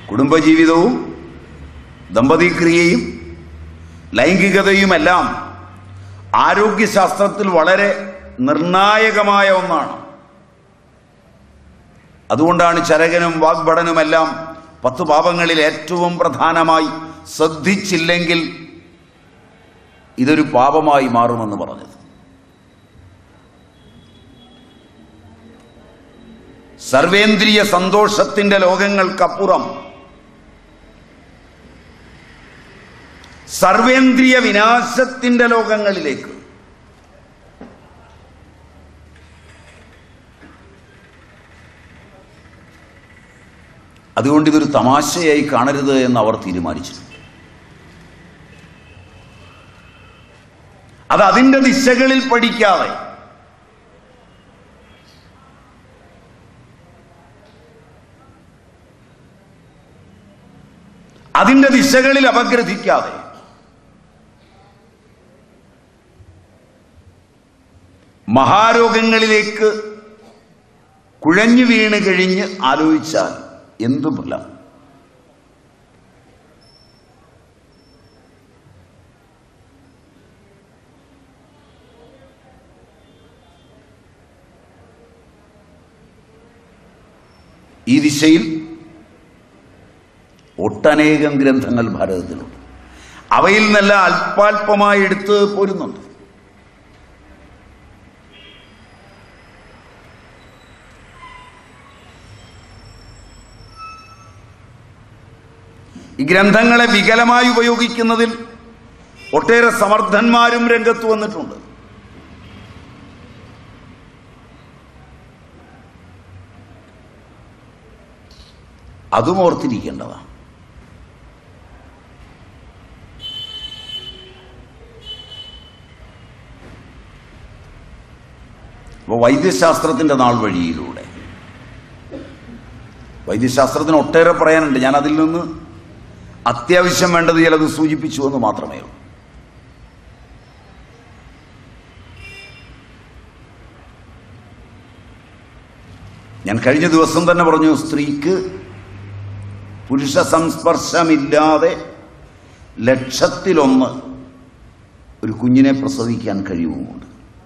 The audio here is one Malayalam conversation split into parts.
കുടുംബജീവിതവും ദമ്പതിക്രിയയും ലൈംഗികതയുമെല്ലാം ആരോഗ്യശാസ്ത്രത്തിൽ വളരെ നിർണായകമായ ഒന്നാണ് അതുകൊണ്ടാണ് ചരകനും വാഗ്ഭടനുമെല്ലാം പത്ത് പാപങ്ങളിൽ ഏറ്റവും പ്രധാനമായി ശ്രദ്ധിച്ചില്ലെങ്കിൽ ഇതൊരു പാപമായി മാറുമെന്ന് പറഞ്ഞത് സർവേന്ദ്രിയ സന്തോഷത്തിന്റെ ലോകങ്ങൾക്കപ്പുറം സർവേന്ദ്രിയ വിനാശത്തിന്റെ ലോകങ്ങളിലേക്ക് അതുകൊണ്ട് ഇതൊരു തമാശയായി കാണരുത് എന്ന് അവർ തീരുമാനിച്ചു അത് അതിന്റെ ദിശകളിൽ പഠിക്കാതെ അതിന്റെ ദിശകളിൽ അപഗ്രഥിക്കാതെ മഹാരോഗങ്ങളിലേക്ക് കുഴഞ്ഞു വീണ് കഴിഞ്ഞ് ആലോചിച്ചാൽ എന്തു ഫലം ഈ ദിശയിൽ ഒട്ടനേകം ഗ്രന്ഥങ്ങൾ ഭാരതത്തിലുണ്ട് അവയിൽ നല്ല അല്പാൽപമായി എടുത്ത് പോരുന്നുണ്ട് ഈ ഗ്രന്ഥങ്ങളെ വികലമായി ഉപയോഗിക്കുന്നതിൽ ഒട്ടേറെ സമർത്ഥന്മാരും രംഗത്ത് വന്നിട്ടുണ്ട് അതും ഓർത്തിരിക്കേണ്ടതാണ് അപ്പോൾ വൈദ്യശാസ്ത്രത്തിന്റെ നാൾ വഴിയിലൂടെ വൈദ്യശാസ്ത്രത്തിന് ഒട്ടേറെ പറയാനുണ്ട് ഞാൻ അതിൽ നിന്ന് അത്യാവശ്യം വേണ്ടത് ചിലത് സൂചിപ്പിച്ചു എന്ന് മാത്രമേ ഉള്ളൂ ഞാൻ കഴിഞ്ഞ ദിവസം തന്നെ പറഞ്ഞു സ്ത്രീക്ക് പുരുഷ സംസ്പർശമില്ലാതെ ലക്ഷത്തിലൊന്ന് ഒരു കുഞ്ഞിനെ പ്രസവിക്കാൻ കഴിയുമുണ്ട്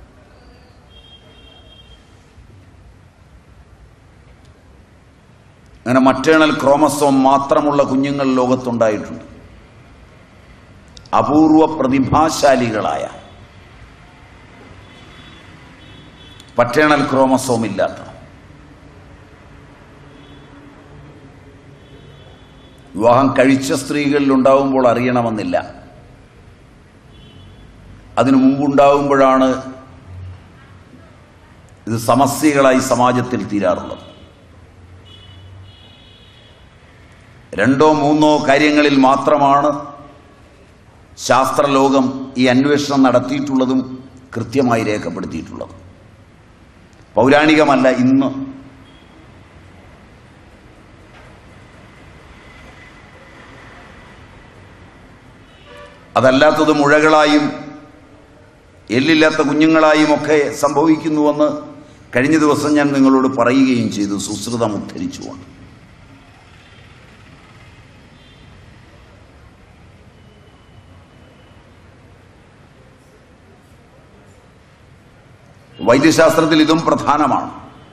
അങ്ങനെ മറ്റേണൽ ക്രോമസോം മാത്രമുള്ള കുഞ്ഞുങ്ങൾ ലോകത്തുണ്ടായിട്ടുണ്ട് അപൂർവ പ്രതിഭാശാലികളായ പറ്റേണൽ ക്രോമസോം ഇല്ലാത്ത വിവാഹം കഴിച്ച സ്ത്രീകളിൽ ഉണ്ടാവുമ്പോൾ അറിയണമെന്നില്ല അതിനു മുമ്പുണ്ടാവുമ്പോഴാണ് ഇത് സമസ്യകളായി സമാജത്തിൽ തീരാറുള്ളത് രണ്ടോ മൂന്നോ കാര്യങ്ങളിൽ മാത്രമാണ് ശാസ്ത്രലോകം ഈ അന്വേഷണം നടത്തിയിട്ടുള്ളതും കൃത്യമായി രേഖപ്പെടുത്തിയിട്ടുള്ളതും പൗരാണികമല്ല ഇന്ന് അതല്ലാത്തത് മുഴകളായും എല്ലില്ലാത്ത കുഞ്ഞുങ്ങളായും ഒക്കെ സംഭവിക്കുന്നുവെന്ന് കഴിഞ്ഞ ദിവസം ഞാൻ നിങ്ങളോട് പറയുകയും ചെയ്തു സുശ്രുതം ഉദ്ധരിച്ചുകൊണ്ട് വൈദ്യശാസ്ത്രത്തിൽ ഇതും പ്രധാനമാണ്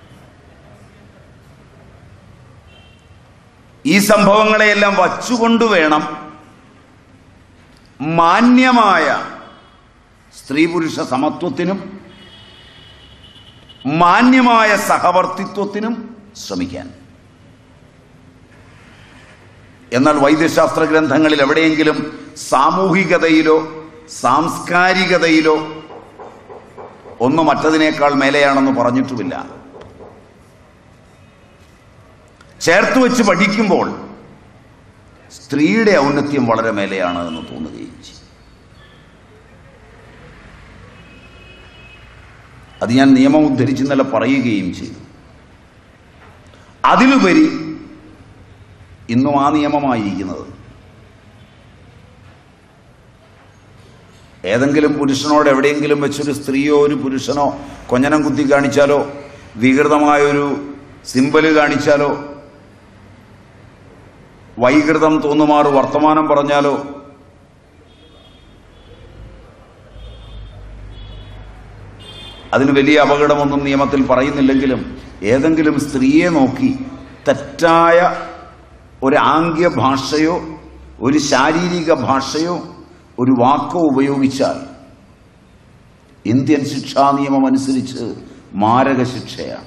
ഈ സംഭവങ്ങളെയെല്ലാം വച്ചുകൊണ്ട് വേണം മാന്യമായ സ്ത്രീ പുരുഷ സമത്വത്തിനും മാന്യമായ സഹവർത്തിത്വത്തിനും ശ്രമിക്കാൻ എന്നാൽ വൈദ്യശാസ്ത്ര ഗ്രന്ഥങ്ങളിൽ എവിടെയെങ്കിലും സാമൂഹികതയിലോ സാംസ്കാരികതയിലോ ഒന്ന് മറ്റതിനേക്കാൾ മേലെയാണെന്ന് പറഞ്ഞിട്ടുമില്ല ചേർത്ത് വെച്ച് പഠിക്കുമ്പോൾ സ്ത്രീയുടെ ഔന്നത്യം വളരെ മേലെയാണ് എന്ന് തോന്നുകയും ചെയ്യും അത് ഞാൻ നിയമം ഉദ്ധരിച്ച് ഇന്നലെ പറയുകയും ചെയ്തു അതിലുപരി ഇന്നും ആ നിയമമായിരിക്കുന്നത് ഏതെങ്കിലും പുരുഷനോട് എവിടെയെങ്കിലും വെച്ചൊരു സ്ത്രീയോ ഒരു പുരുഷനോ കൊഞ്ഞനം കുത്തി കാണിച്ചാലോ വികൃതമായൊരു സിമ്പല് കാണിച്ചാലോ വൈകൃതം തോന്നുമാറ് വർത്തമാനം പറഞ്ഞാലോ അതിന് വലിയ അപകടമൊന്നും നിയമത്തിൽ പറയുന്നില്ലെങ്കിലും ഏതെങ്കിലും സ്ത്രീയെ നോക്കി തെറ്റായ ഒരു ആംഗ്യ ഭാഷയോ ഒരു ശാരീരിക ഭാഷയോ ഒരു വാക്കോ ഉപയോഗിച്ചാൽ ഇന്ത്യൻ ശിക്ഷാ നിയമം അനുസരിച്ച് മാരക ശിക്ഷയാണ്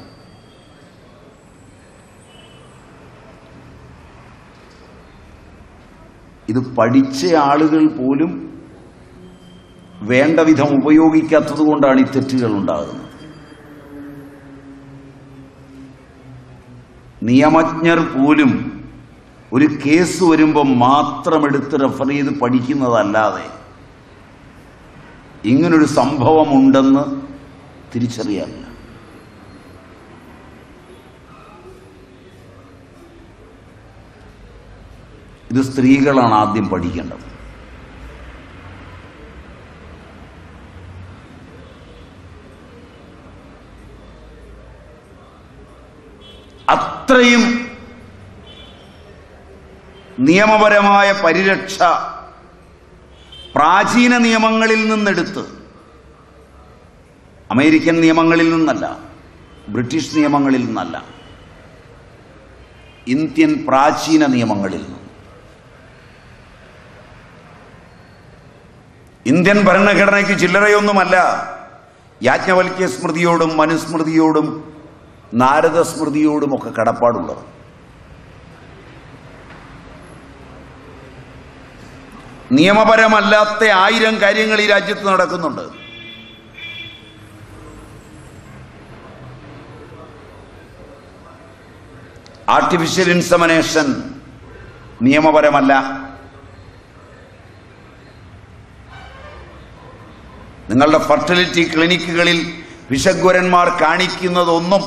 ഇത് പഠിച്ച ആളുകൾ പോലും വേണ്ട വിധം ഉപയോഗിക്കാത്തത് കൊണ്ടാണ് ഈ തെറ്റുകൾ ഉണ്ടാകുന്നത് നിയമജ്ഞർ പോലും ഒരു കേസ് വരുമ്പോൾ മാത്രം എടുത്ത് റെഫർ ചെയ്ത് പഠിക്കുന്നതല്ലാതെ ഇങ്ങനൊരു സംഭവമുണ്ടെന്ന് തിരിച്ചറിയാറില്ല ഇത് സ്ത്രീകളാണ് ആദ്യം പഠിക്കേണ്ടത് അത്രയും നിയമപരമായ പരിരക്ഷ പ്രാചീന നിയമങ്ങളിൽ നിന്നെടുത്ത് അമേരിക്കൻ നിയമങ്ങളിൽ നിന്നല്ല ബ്രിട്ടീഷ് നിയമങ്ങളിൽ നിന്നല്ല ഇന്ത്യൻ പ്രാചീന നിയമങ്ങളിൽ നിന്ന് ഇന്ത്യൻ ഭരണഘടനയ്ക്ക് ചില്ലറയൊന്നുമല്ല യാജ്ഞവൽക്യ സ്മൃതിയോടും മനുസ്മൃതിയോടും നാരദ സ്മൃതിയോടുമൊക്കെ കടപ്പാടുള്ളത് നിയമപരമല്ലാത്ത ആയിരം കാര്യങ്ങൾ ഈ രാജ്യത്ത് നടക്കുന്നുണ്ട് ആർട്ടിഫിഷ്യൽ ഇൻസമനേഷൻ നിയമപരമല്ല നിങ്ങളുടെ ഫെർട്ടിലിറ്റി ക്ലിനിക്കുകളിൽ വിഷഗ്വരന്മാർ കാണിക്കുന്നതൊന്നും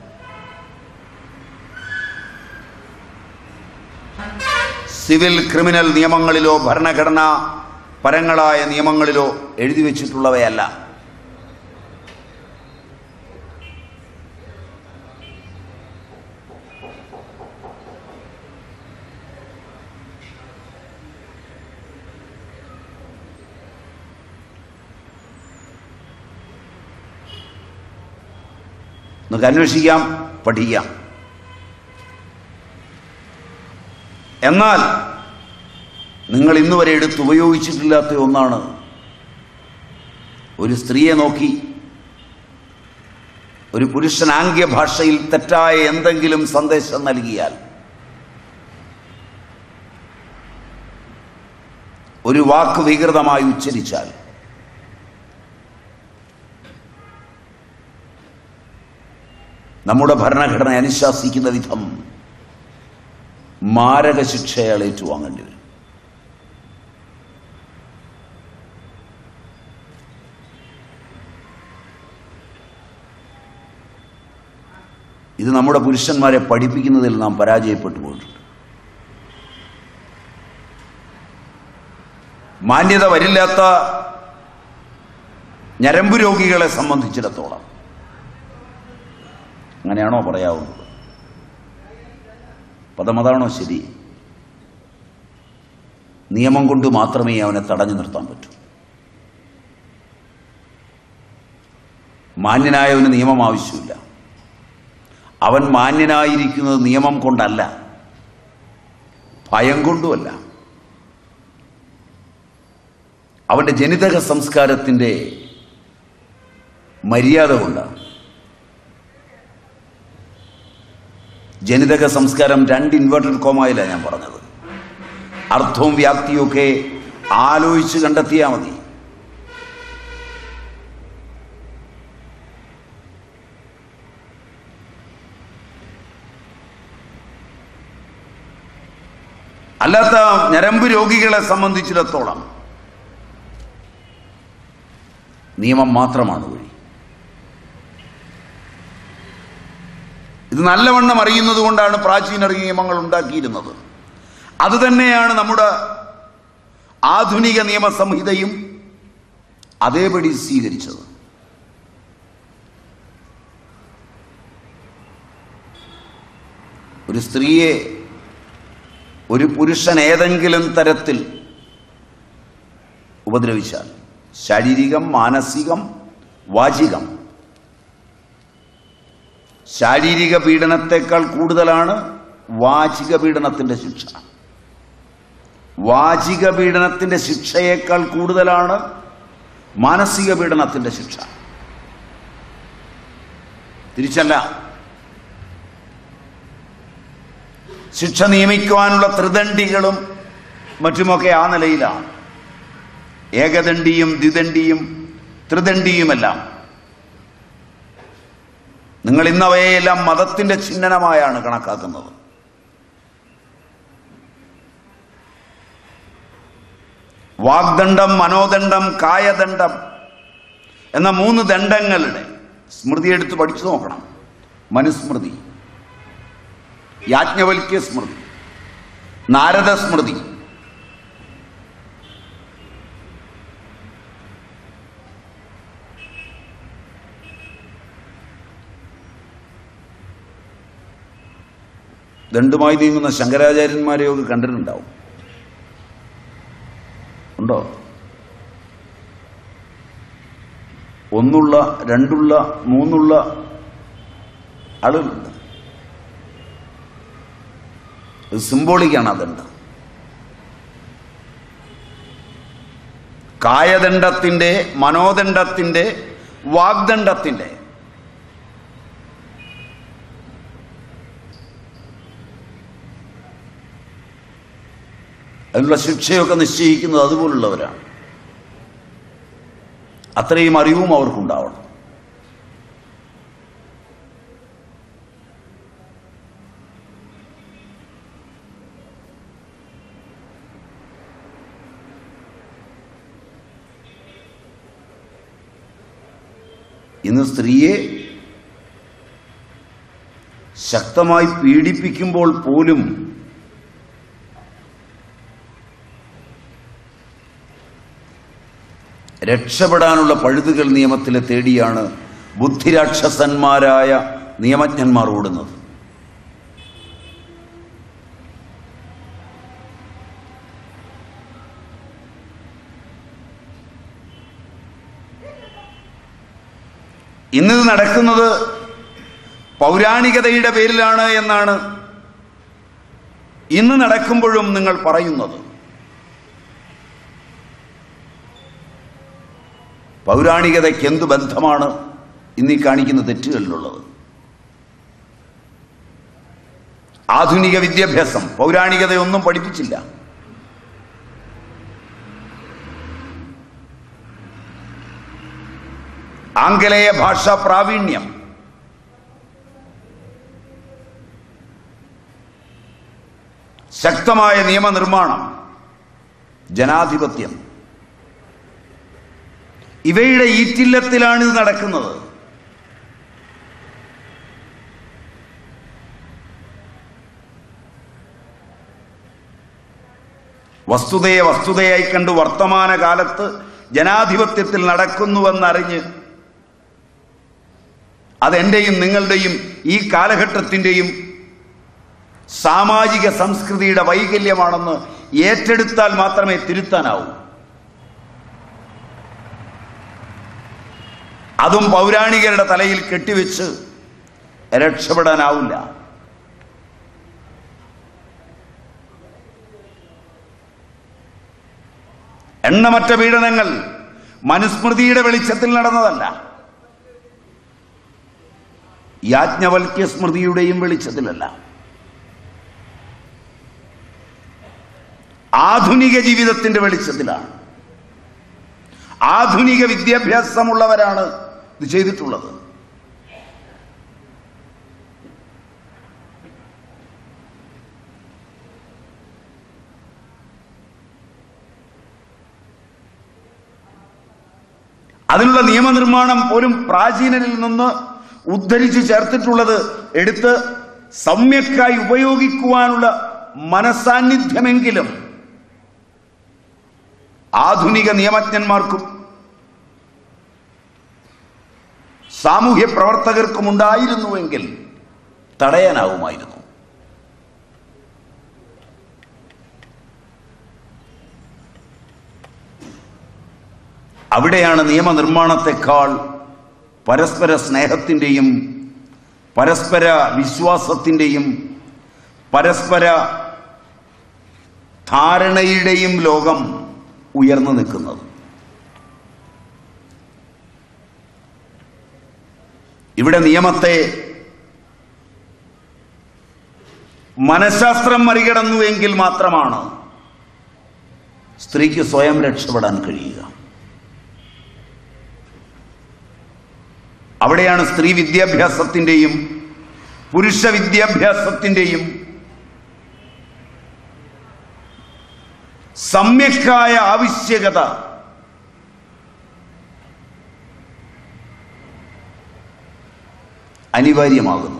സിവിൽ ക്രിമിനൽ നിയമങ്ങളിലോ ഭരണഘടനാ പരങ്ങളായ നിയമങ്ങളിലോ എഴുതി വച്ചിട്ടുള്ളവയല്ല നമുക്ക് അന്വേഷിക്കാം പഠിക്കാം എന്നാൽ നിങ്ങൾ ഇന്ന് വരെ എടുത്ത് ഉപയോഗിച്ചിട്ടില്ലാത്ത ഒന്നാണ് ഒരു സ്ത്രീയെ നോക്കി ഒരു പുരുഷൻ ആംഗ്യ ഭാഷയിൽ തെറ്റായ എന്തെങ്കിലും സന്ദേശം നൽകിയാൽ ഒരു വാക്ക് വികൃതമായി ഉച്ചരിച്ചാൽ നമ്മുടെ ഭരണഘടന അനുശാസിക്കുന്ന വിധം മാരക ശിക്ഷ അയാൾ ഏറ്റുവാങ്ങേണ്ടി വരും ഇത് നമ്മുടെ പുരുഷന്മാരെ പഠിപ്പിക്കുന്നതിൽ നാം പരാജയപ്പെട്ടു പോയിട്ടുണ്ട് മാന്യത വരില്ലാത്ത ഞരമ്പ് രോഗികളെ സംബന്ധിച്ചിടത്തോളം അങ്ങനെയാണോ പറയാവുന്നത് പദമതാണോ ശരി നിയമം കൊണ്ട് മാത്രമേ അവനെ തടഞ്ഞു നിർത്താൻ പറ്റൂ മാന്യനായവന് നിയമം ആവശ്യമില്ല അവൻ മാന്യനായിരിക്കുന്നത് നിയമം കൊണ്ടല്ല ഭയം കൊണ്ടുമല്ല അവന്റെ ജനിതക സംസ്കാരത്തിന്റെ മര്യാദ കൊണ്ടാണ് ജനിതക സംസ്കാരം രണ്ട് ഇൻവേർട്ടഡ് കോമായിലാണ് ഞാൻ പറഞ്ഞത് അർത്ഥവും വ്യാപ്തിയും ഒക്കെ ആലോചിച്ച് കണ്ടെത്തിയാൽ മതി അല്ലാത്ത ഞരമ്പ് രോഗികളെ സംബന്ധിച്ചിടത്തോളം നിയമം മാത്രമാണ് വഴി ഇത് നല്ലവണ്ണം അറിയുന്നത് കൊണ്ടാണ് പ്രാചീന നിയമങ്ങൾ ഉണ്ടാക്കിയിരുന്നത് അത് തന്നെയാണ് നമ്മുടെ ആധുനിക നിയമസംഹിതയും അതേപടി സ്വീകരിച്ചത് ഒരു സ്ത്രീയെ ഒരു പുരുഷൻ ഏതെങ്കിലും തരത്തിൽ ഉപദ്രവിച്ചാൽ ശാരീരികം മാനസികം വാചികം ശാരീരിക പീഡനത്തെക്കാൾ കൂടുതലാണ് വാചിക പീഡനത്തിന്റെ ശിക്ഷ വാചിക പീഡനത്തിന്റെ ശിക്ഷയേക്കാൾ കൂടുതലാണ് മാനസിക പീഡനത്തിന്റെ ശിക്ഷ തിരിച്ചല്ല ശിക്ഷ നിയമിക്കുവാനുള്ള ത്രിദണ്ഡികളും മറ്റുമൊക്കെ ആ നിലയിലാണ് ഏകദണ്ഡിയും ദ്വിദണ്ഡിയും ത്രിദണ്ഡിയുമെല്ലാം നിങ്ങൾ ഇന്നവയെല്ലാം മതത്തിന്റെ ചിഹ്നനമായാണ് കണക്കാക്കുന്നത് വാഗ്ദണ്ഡം മനോദണ്ഡം കായദണ്ഡം എന്ന മൂന്ന് ദണ്ഡങ്ങളുടെ സ്മൃതി എടുത്ത് പഠിച്ചു നോക്കണം മനുസ്മൃതി യാജ്ഞവൽക്യ സ്മൃതി നാരദ സ്മൃതി ദണ്ഡുമായി നീങ്ങുന്ന ശങ്കരാചാര്യന്മാരെയൊക്കെ കണ്ടിട്ടുണ്ടാവും ഉണ്ടോ ഒന്നുള്ള രണ്ടുള്ള മൂന്നുള്ള ആളുകളുണ്ട് ഇത് സിംബോളിക്കാണ് അതുണ്ട് കായദണ്ഡത്തിന്റെ മനോദണ്ഡത്തിന്റെ വാഗ്ദണ്ഡത്തിന്റെ അതിനുള്ള ശിക്ഷയൊക്കെ നിശ്ചയിക്കുന്നത് അതുപോലുള്ളവരാണ് അത്രയും അറിവും അവർക്കുണ്ടാവണം ഇന്ന് സ്ത്രീയെ ശക്തമായി പീഡിപ്പിക്കുമ്പോൾ പോലും രക്ഷപ്പെടാനുള്ള പഴുതുകൾ നിയമത്തിലെ തേടിയാണ് ബുദ്ധിരാക്ഷസന്മാരായ നിയമജ്ഞന്മാർ ഓടുന്നത് ഇന്നത് നടക്കുന്നത് പൗരാണികതയുടെ പേരിലാണ് എന്നാണ് ഇന്ന് നടക്കുമ്പോഴും നിങ്ങൾ പറയുന്നത് പൗരാണികതയ്ക്ക് എന്ത് ബന്ധമാണ് ഇന്നീ കാണിക്കുന്ന തെറ്റുകളിലുള്ളത് ആധുനിക വിദ്യാഭ്യാസം പൗരാണികതയൊന്നും പഠിപ്പിച്ചില്ല ആംഗലേയ ഭാഷാ പ്രാവീണ്യം ശക്തമായ നിയമനിർമ്മാണം ജനാധിപത്യം ഇവയുടെ ഈറ്റില്ലത്തിലാണ് ഇത് നടക്കുന്നത് വസ്തുതയെ വസ്തുതയായി കണ്ട് വർത്തമാന കാലത്ത് ജനാധിപത്യത്തിൽ നടക്കുന്നുവെന്നറിഞ്ഞ് അതെന്റെയും നിങ്ങളുടെയും ഈ കാലഘട്ടത്തിന്റെയും സാമാജിക സംസ്കൃതിയുടെ വൈകല്യമാണെന്ന് ഏറ്റെടുത്താൽ മാത്രമേ തിരുത്താനാവൂ അതും പൗരാണികരുടെ തലയിൽ കെട്ടിവെച്ച് രക്ഷപ്പെടാനാവില്ല എണ്ണമറ്റ പീഡനങ്ങൾ മനുസ്മൃതിയുടെ വെളിച്ചത്തിൽ നടന്നതല്ല യാജ്ഞവൽക്യ സ്മൃതിയുടെയും വെളിച്ചത്തിലല്ല ആധുനിക ജീവിതത്തിന്റെ വെളിച്ചത്തിലാണ് ആധുനിക വിദ്യാഭ്യാസമുള്ളവരാണ് ഇത് ചെയ്തിട്ടുള്ളത് അതിനുള്ള നിയമനിർമ്മാണം പോലും പ്രാചീനരിൽ നിന്ന് ഉദ്ധരിച്ചു ചേർത്തിട്ടുള്ളത് എടുത്ത് സമ്യക്കായി ഉപയോഗിക്കുവാനുള്ള മനസാന്നിധ്യമെങ്കിലും ആധുനിക നിയമജ്ഞന്മാർക്കും സാമൂഹ്യ പ്രവർത്തകർക്കും ഉണ്ടായിരുന്നുവെങ്കിൽ തടയാനാവുമായിരുന്നു അവിടെയാണ് നിയമനിർമ്മാണത്തെക്കാൾ പരസ്പര സ്നേഹത്തിൻ്റെയും പരസ്പര വിശ്വാസത്തിൻ്റെയും പരസ്പര ധാരണയുടെയും ലോകം ഉയർന്നു നിൽക്കുന്നത് ഇവിടെ നിയമത്തെ മനഃശാസ്ത്രം മറികടന്നു എങ്കിൽ മാത്രമാണ് സ്ത്രീക്ക് സ്വയം രക്ഷപ്പെടാൻ കഴിയുക അവിടെയാണ് സ്ത്രീ വിദ്യാഭ്യാസത്തിൻ്റെയും പുരുഷ വിദ്യാഭ്യാസത്തിൻ്റെയും സമ്യക്കായ ആവശ്യകത അനിവാര്യമാകുന്നത്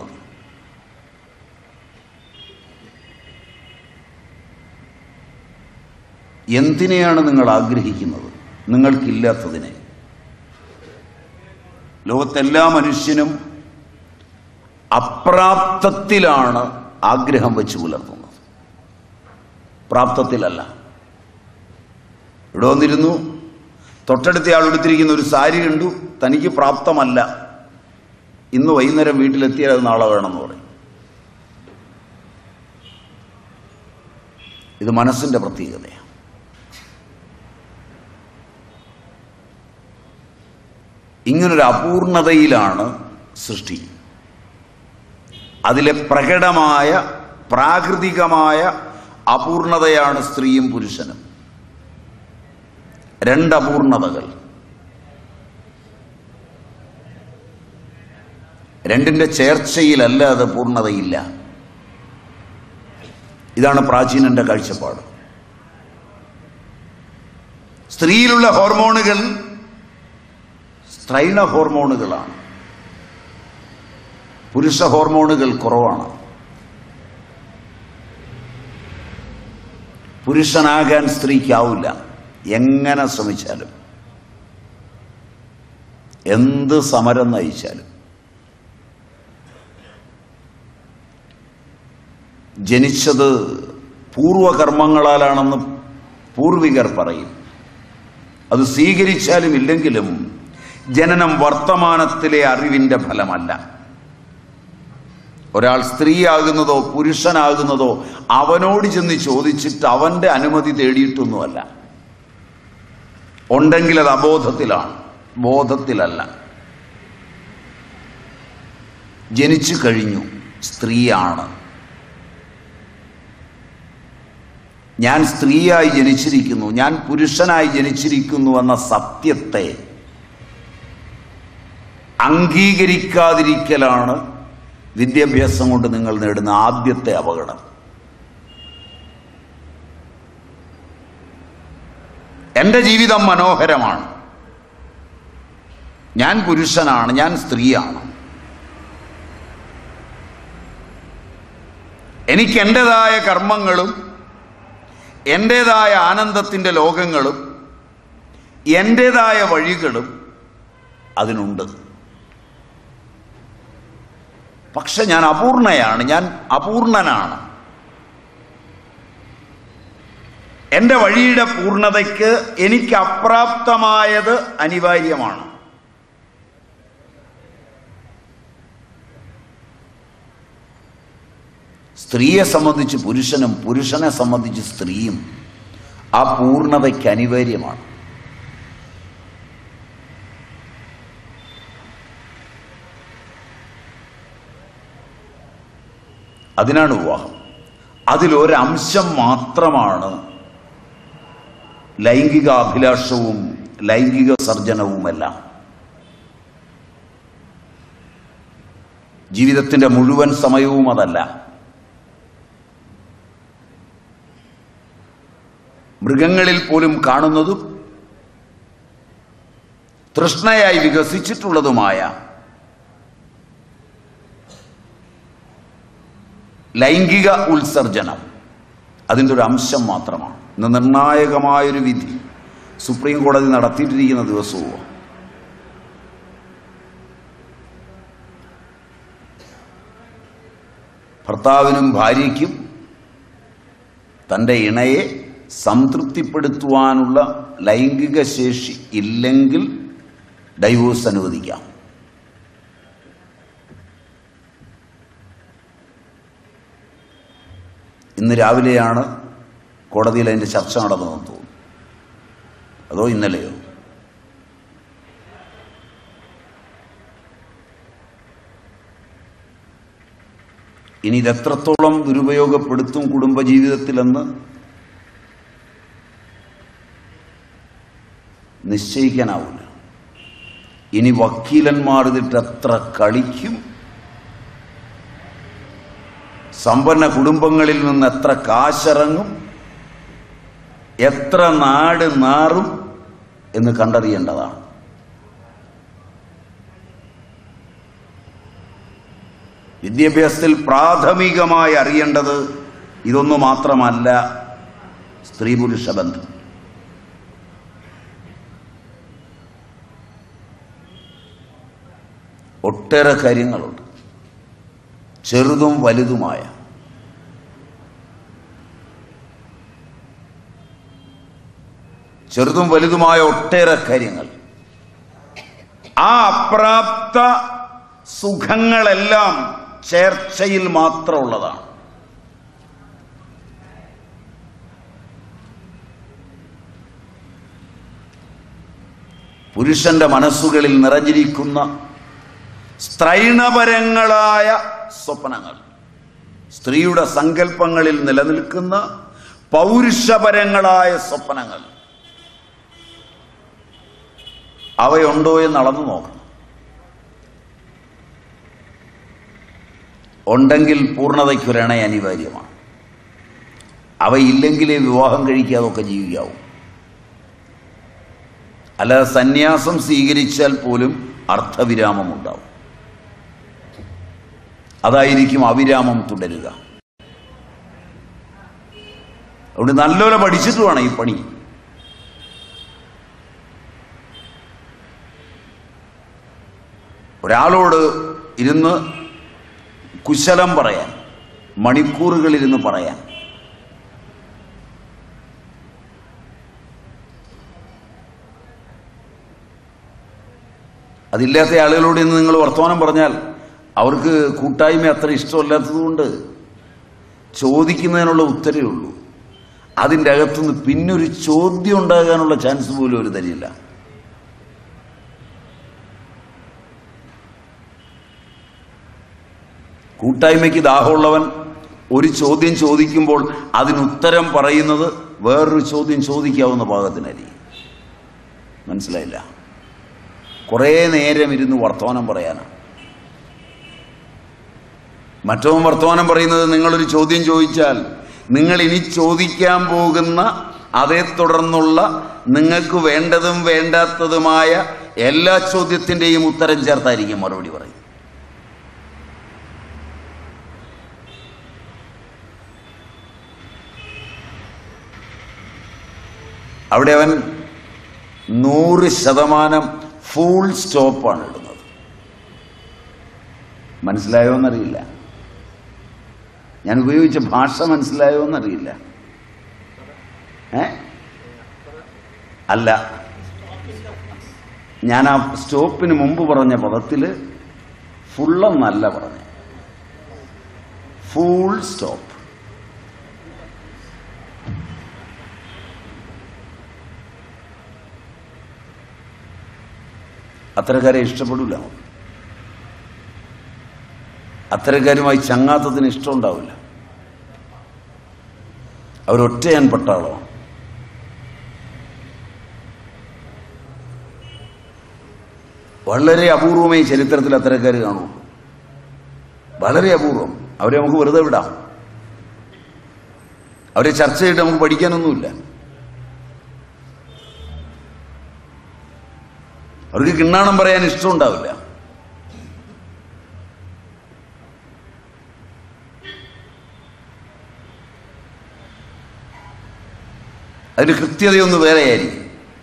എന്തിനെയാണ് നിങ്ങൾ ആഗ്രഹിക്കുന്നത് നിങ്ങൾക്കില്ലാത്തതിനെ ലോകത്തെല്ലാ മനുഷ്യനും അപ്രാപ്തത്തിലാണ് ആഗ്രഹം വെച്ച് പുലർത്തുന്നത് പ്രാപ്തത്തിലല്ല ഇവിടെ വന്നിരുന്നു തൊട്ടടുത്ത ആൾ എടുത്തിരിക്കുന്ന ഒരു സാരി കണ്ടു തനിക്ക് പ്രാപ്തമല്ല ഇന്ന് വൈകുന്നേരം വീട്ടിലെത്തിയാൽ അത് നാളെ വേണമെന്ന് പറയും ഇത് മനസ്സിന്റെ പ്രത്യേകതയാണ് ഇങ്ങനൊരു അപൂർണതയിലാണ് സൃഷ്ടി അതിലെ പ്രകടമായ പ്രാകൃതികമായ അപൂർണതയാണ് സ്ത്രീയും പുരുഷനും രണ്ട് അപൂർണതകൾ രണ്ടിന്റെ ചേർച്ചയിലല്ല അത് പൂർണ്ണതയില്ല ഇതാണ് പ്രാചീനന്റെ കാഴ്ചപ്പാട് സ്ത്രീയിലുള്ള ഹോർമോണുകൾ സ്ത്രൈണ ഹോർമോണുകളാണ് പുരുഷ ഹോർമോണുകൾ കുറവാണ് പുരുഷനാകാൻ സ്ത്രീക്കാവില്ല എങ്ങനെ ശ്രമിച്ചാലും എന്ത് സമരം നയിച്ചാലും ജനിച്ചത് പൂർവകർമ്മങ്ങളാലാണെന്ന് പൂർവികർ പറയും അത് സ്വീകരിച്ചാലും ഇല്ലെങ്കിലും ജനനം വർത്തമാനത്തിലെ അറിവിന്റെ ഫലമല്ല ഒരാൾ സ്ത്രീയാകുന്നതോ പുരുഷനാകുന്നതോ അവനോട് ചെന്ന് ചോദിച്ചിട്ട് അവന്റെ അനുമതി തേടിയിട്ടൊന്നുമല്ല ഉണ്ടെങ്കിൽ അത് അബോധത്തിലാണ് ബോധത്തിലല്ല ജനിച്ചു കഴിഞ്ഞു സ്ത്രീയാണ് ഞാൻ സ്ത്രീയായി ജനിച്ചിരിക്കുന്നു ഞാൻ പുരുഷനായി ജനിച്ചിരിക്കുന്നു എന്ന സത്യത്തെ അംഗീകരിക്കാതിരിക്കലാണ് വിദ്യാഭ്യാസം കൊണ്ട് നിങ്ങൾ നേടുന്ന ആദ്യത്തെ അപകടം എൻ്റെ ജീവിതം മനോഹരമാണ് ഞാൻ പുരുഷനാണ് ഞാൻ സ്ത്രീയാണ് എനിക്ക് എൻ്റെതായ കർമ്മങ്ങളും എൻ്റെതായ ആനന്ദത്തിൻ്റെ ലോകങ്ങളും എൻ്റെതായ വഴികളും അതിനുണ്ട് പക്ഷെ ഞാൻ അപൂർണയാണ് ഞാൻ അപൂർണനാണ് എൻ്റെ വഴിയുടെ പൂർണ്ണതയ്ക്ക് എനിക്ക് അപ്രാപ്തമായത് അനിവാര്യമാണ് സ്ത്രീയെ സംബന്ധിച്ച് പുരുഷനും പുരുഷനെ സംബന്ധിച്ച് സ്ത്രീയും ആ പൂർണ്ണതയ്ക്ക് അനിവാര്യമാണ് അതിനാണ് വിവാഹം അതിലൊരംശം മാത്രമാണ് ലൈംഗിക അഭിലാഷവും ലൈംഗിക സർജനവുമെല്ലാം ജീവിതത്തിന്റെ മുഴുവൻ സമയവും അതല്ല മൃഗങ്ങളിൽ പോലും കാണുന്നതും തൃഷ്ണയായി വികസിച്ചിട്ടുള്ളതുമായ ലൈംഗിക ഉത്സർജനം അതിൻ്റെ ഒരു അംശം മാത്രമാണ് ഇന്ന് നിർണായകമായൊരു വിധി സുപ്രീം കോടതി നടത്തിയിട്ടിരിക്കുന്ന ദിവസവും ഭർത്താവിനും ഭാര്യയ്ക്കും തൻ്റെ ഇണയെ സംതൃപ്തിപ്പെടുത്തുവാനുള്ള ലൈംഗിക ശേഷി ഇല്ലെങ്കിൽ ഡൈവോഴ്സ് അനുവദിക്കാം ഇന്ന് രാവിലെയാണ് കോടതിയിൽ അതിൻ്റെ ചർച്ച നടന്നതെന്ന് തോന്നുന്നു അതോ ഇന്നലെയോ ഇനി ഇതെത്രത്തോളം ദുരുപയോഗപ്പെടുത്തും കുടുംബജീവിതത്തിലെന്ന് നിശ്ചയിക്കാനാവില്ല ഇനി വക്കീലന്മാർ ഇതിട്ട് എത്ര കളിക്കും സമ്പന്ന കുടുംബങ്ങളിൽ നിന്ന് എത്ര കാശിറങ്ങും എത്ര നാട് നാറും എന്ന് കണ്ടറിയേണ്ടതാണ് വിദ്യാഭ്യാസത്തിൽ പ്രാഥമികമായി അറിയേണ്ടത് ഇതൊന്നു മാത്രമല്ല സ്ത്രീ പുരുഷ ബന്ധം ഒട്ടേറെ കാര്യങ്ങളുണ്ട് ചെറുതും വലുതുമായ ചെറുതും വലുതുമായ ഒട്ടേറെ കാര്യങ്ങൾ ആ അപ്രാപ്ത സുഖങ്ങളെല്ലാം ചേർച്ചയിൽ മാത്രമുള്ളതാണ് പുരുഷന്റെ മനസ്സുകളിൽ നിറഞ്ഞിരിക്കുന്ന സ്ത്രൈണപരങ്ങളായ സ്വപ്നങ്ങൾ സ്ത്രീയുടെ സങ്കല്പങ്ങളിൽ നിലനിൽക്കുന്ന പൗരുഷപരങ്ങളായ സ്വപ്നങ്ങൾ അവയുണ്ടോ എന്ന് അളന്നു നോക്കണം ഉണ്ടെങ്കിൽ പൂർണ്ണതയ്ക്കൊരണ അനിവാര്യമാണ് അവയില്ലെങ്കിലേ വിവാഹം കഴിക്കാതൊക്കെ ജീവിക്കാവൂ അല്ലാതെ സന്യാസം സ്വീകരിച്ചാൽ പോലും അർത്ഥവിരാമം ഉണ്ടാവും അതായിരിക്കും അവിരാമം തുടരുക അതുകൊണ്ട് നല്ലപോലെ പഠിച്ചിട്ട് വേണം ഈ പണി ഒരാളോട് ഇരുന്ന് കുശലം പറയാൻ മണിക്കൂറുകളിരുന്ന് പറയാൻ അതില്ലാത്ത ആളുകളോട് ഇന്ന് നിങ്ങൾ വർത്തമാനം പറഞ്ഞാൽ അവർക്ക് കൂട്ടായ്മ അത്ര ഇഷ്ടമല്ലാത്തതുകൊണ്ട് ചോദിക്കുന്നതിനുള്ള ഉത്തരവേ ഉള്ളൂ അതിൻ്റെ അകത്തുനിന്ന് പിന്നൊരു ചോദ്യം ഉണ്ടാകാനുള്ള ചാൻസ് പോലും ഒരു തരില്ല കൂട്ടായ്മയ്ക്ക് ദാഹമുള്ളവൻ ഒരു ചോദ്യം ചോദിക്കുമ്പോൾ അതിനുത്തരം പറയുന്നത് വേറൊരു ചോദ്യം ചോദിക്കാവുന്ന പാകത്തിനായിരിക്കും മനസ്സിലായില്ല കുറേ നേരം ഇരുന്ന് വർത്തമാനം പറയാനാണ് മറ്റവൻ വർത്തമാനം പറയുന്നത് നിങ്ങളൊരു ചോദ്യം ചോദിച്ചാൽ നിങ്ങൾ ഇനി ചോദിക്കാൻ പോകുന്ന അതേ തുടർന്നുള്ള നിങ്ങൾക്ക് വേണ്ടതും വേണ്ടാത്തതുമായ എല്ലാ ചോദ്യത്തിൻ്റെയും ഉത്തരം ചേർത്തായിരിക്കും മറുപടി പറയും അവിടെ അവൻ നൂറ് ശതമാനം ഫുൾ സ്റ്റോപ്പാണ് ഇടുന്നത് മനസ്സിലായോ എന്നറിയില്ല ഞാൻ ഉപയോഗിച്ച ഭാഷ മനസ്സിലായോ എന്നറിയില്ല ഏ അല്ല ഞാൻ ആ സ്റ്റോപ്പിന് മുമ്പ് പറഞ്ഞ പദത്തിൽ ഫുള്ളെന്നല്ല പറഞ്ഞ ഫുൾ സ്റ്റോപ്പ് അത്തരക്കാരെ ഇഷ്ടപ്പെടില്ല അത്തരക്കാരുമായി ചങ്ങാത്തത്തിന് ഇഷ്ടമുണ്ടാവില്ല അവരൊറ്റയാൻ പട്ടാളമാണ് വളരെ അപൂർവമായി ചരിത്രത്തിൽ അത്തരക്കാർ കാണുള്ളൂ വളരെ അപൂർവം അവരെ നമുക്ക് വെറുതെ വിടാം അവരെ ചർച്ച ചെയ്തിട്ട് നമുക്ക് പഠിക്കാനൊന്നുമില്ല അവർക്ക് കിണ്ണാണം പറയാൻ ഇഷ്ടമുണ്ടാവില്ല അതിന് കൃത്യതയൊന്ന് വേറെയായിരിക്കും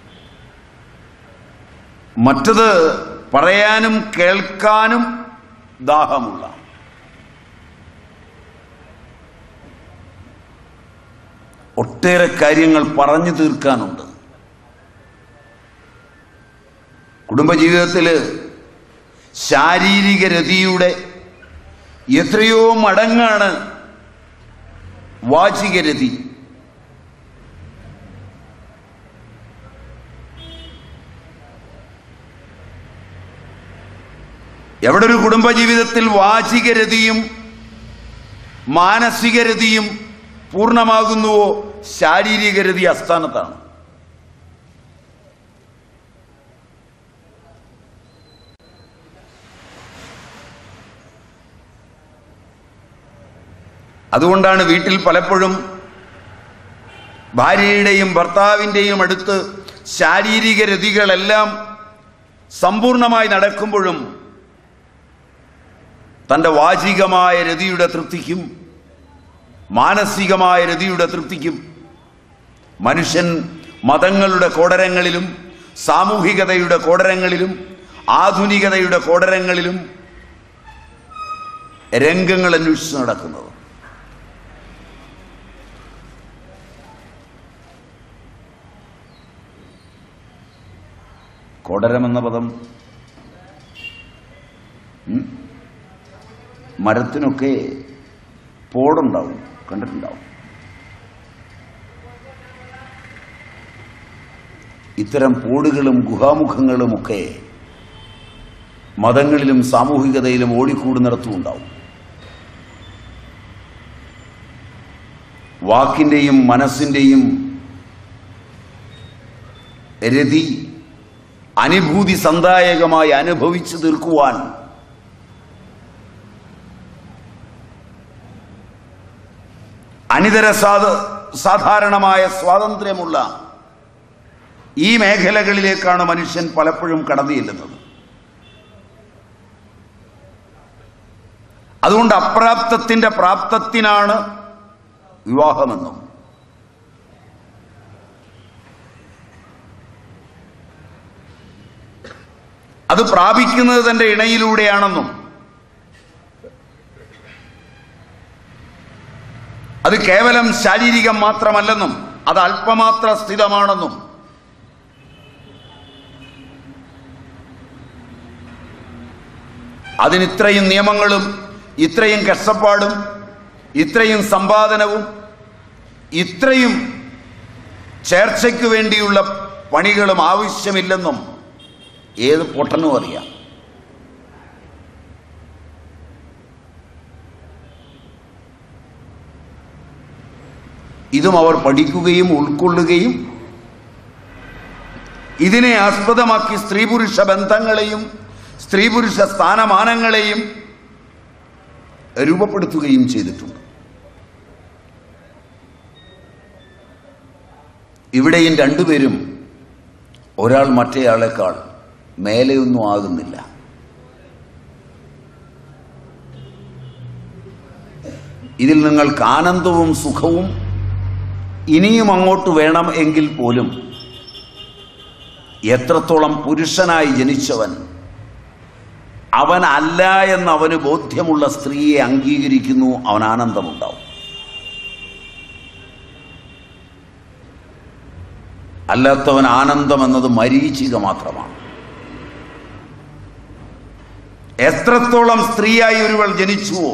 മറ്റത് പറയാനും കേൾക്കാനും ദാഹമുള്ള ഒട്ടേറെ കാര്യങ്ങൾ പറഞ്ഞു തീർക്കാനുണ്ട് കുടുംബജീവിതത്തിൽ ശാരീരിക രതിയുടെ എത്രയോ മടങ്ങാണ് വാചിക രതി എവിടെ ഒരു കുടുംബജീവിതത്തിൽ വാചിക രതിയും മാനസിക രതിയും പൂർണ്ണമാകുന്നുവോ ശാരീരിക രതി അസ്ഥാനത്താണ് അതുകൊണ്ടാണ് വീട്ടിൽ പലപ്പോഴും ഭാര്യയുടെയും ഭർത്താവിൻ്റെയും അടുത്ത് ശാരീരിക രതികളെല്ലാം സമ്പൂർണമായി നടക്കുമ്പോഴും തൻ്റെ വാചികമായ രതിയുടെ തൃപ്തിക്കും മാനസികമായ രതിയുടെ തൃപ്തിക്കും മനുഷ്യൻ മതങ്ങളുടെ കോടരങ്ങളിലും സാമൂഹികതയുടെ കോടരങ്ങളിലും ആധുനികതയുടെ കോടരങ്ങളിലും രംഗങ്ങൾ അന്വേഷിച്ച് നടക്കുന്നത് കോടരം എന്ന പദം ഉം, മരത്തിനൊക്കെ പോടുണ്ടാവും കണ്ടിട്ടുണ്ടാവും ഇത്തരം പോടുകളും ഗുഹാമുഖങ്ങളുമൊക്കെ മതങ്ങളിലും സാമൂഹികതയിലും ഓടിക്കൂടുന്നിടത്തും ഉണ്ടാവും വാക്കിൻ്റെയും മനസ്സിൻ്റെയും രതി അനുഭൂതി സന്ദായകമായി അനുഭവിച്ചു തീർക്കുവാൻ അനിതര സാധ സാധാരണമായ സ്വാതന്ത്ര്യമുള്ള ഈ മേഖലകളിലേക്കാണ് മനുഷ്യൻ പലപ്പോഴും കടന്നു ചെല്ലുന്നത് അതുകൊണ്ട് അപ്രാപ്തത്തിന്റെ പ്രാപ്തത്തിനാണ് വിവാഹമെന്നും അത് പ്രാപിക്കുന്നത് തന്റെ ഇണയിലൂടെയാണെന്നും അത് കേവലം ശാരീരികം മാത്രമല്ലെന്നും അത് അല്പമാത്ര സ്ഥിതമാണെന്നും അതിന് ഇത്രയും നിയമങ്ങളും ഇത്രയും കഷ്ടപ്പാടും ഇത്രയും സമ്പാദനവും ഇത്രയും ചേർച്ചയ്ക്ക് വേണ്ടിയുള്ള പണികളും ആവശ്യമില്ലെന്നും ഏത് പൊട്ടനും അറിയാം ഇതും അവർ പഠിക്കുകയും ഉൾക്കൊള്ളുകയും ഇതിനെ ആസ്പദമാക്കി സ്ത്രീ പുരുഷ ബന്ധങ്ങളെയും സ്ത്രീ പുരുഷ സ്ഥാനമാനങ്ങളെയും രൂപപ്പെടുത്തുകയും ചെയ്തിട്ടുണ്ട് ഇവിടെയും രണ്ടുപേരും ഒരാൾ മറ്റേയാളെക്കാൾ മേലെയൊന്നും ആകുന്നില്ല ഇതിൽ നിങ്ങൾക്ക് ആനന്ദവും സുഖവും ഇനിയും അങ്ങോട്ട് വേണം എങ്കിൽ പോലും എത്രത്തോളം പുരുഷനായി ജനിച്ചവൻ അവൻ അല്ല എന്ന് അവന് ബോധ്യമുള്ള സ്ത്രീയെ അംഗീകരിക്കുന്നു അവൻ ആനന്ദമുണ്ടാവും അല്ലാത്തവൻ ആനന്ദം എന്നത് മരീചിക മാത്രമാണ് എത്രത്തോളം സ്ത്രീയായി ഒരുവൾ ജനിച്ചുവോ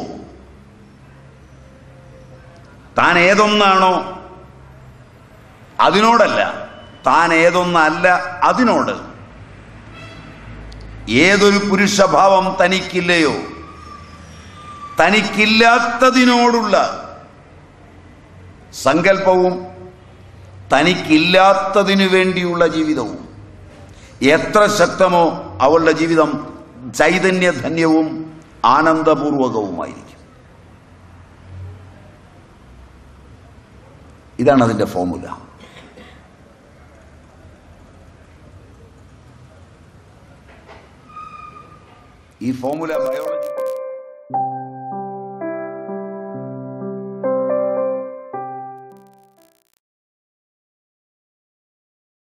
താൻ ഏതൊന്നാണോ അതിനോടല്ല താൻ ഏതൊന്നല്ല അതിനോട് ഏതൊരു പുരുഷഭാവം തനിക്കില്ലയോ തനിക്കില്ലാത്തതിനോടുള്ള സങ്കല്പവും തനിക്കില്ലാത്തതിനു വേണ്ടിയുള്ള ജീവിതവും എത്ര ശക്തമോ അവളുടെ ജീവിതം ചൈതന്യധന്യവും ആനന്ദപൂർവകവുമായിരിക്കും ഇതാണ് അതിൻ്റെ ഫോമുല ഈ ഫോമുല ബയോളജി